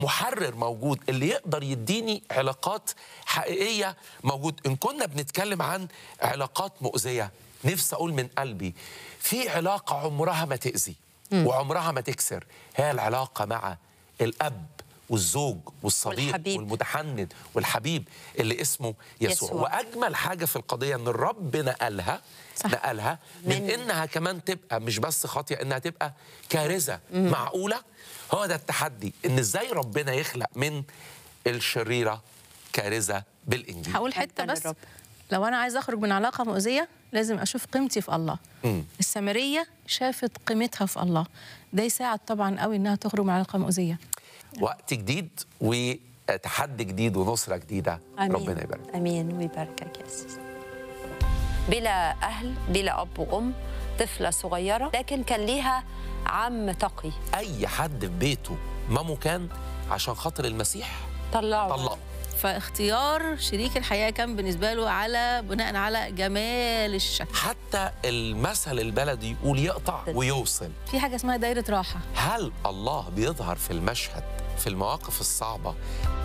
محرر موجود اللي يقدر يديني علاقات حقيقيه موجود ان كنا بنتكلم عن علاقات مؤذيه نفسي اقول من قلبي في علاقه عمرها ما تاذي وعمرها ما تكسر هي العلاقه مع الاب والزوج والصديق والحبيب. والمتحنن والحبيب اللي اسمه يسوع, يسوع. واجمل حاجه في القضيه ان الرب نقلها صح. نقلها من, من- انها كمان تبقى مش بس خاطئه انها تبقى كارثه معقوله هو ده التحدي ان ازاي ربنا يخلق من الشريره كارثه بالانجيل هقول حته مجداً بس للرب. لو انا عايزه اخرج من علاقه مؤذيه لازم اشوف قيمتي في الله مم. السامريه شافت قيمتها في الله ده يساعد طبعا قوي انها تخرج من علاقه مؤذيه وقت جديد وتحدي جديد ونصره جديده امين ربنا يبارك امين ويباركك يا سيدي بلا اهل بلا اب وام طفله صغيره لكن كان ليها عم تقي اي حد في بيته مامو كان عشان خاطر المسيح طلعوا طلقه فاختيار شريك الحياه كان بالنسبه له على بناء على جمال الشكل حتى المثل البلدي يقول يقطع ويوصل في حاجه اسمها دايره راحه هل الله بيظهر في المشهد في المواقف الصعبة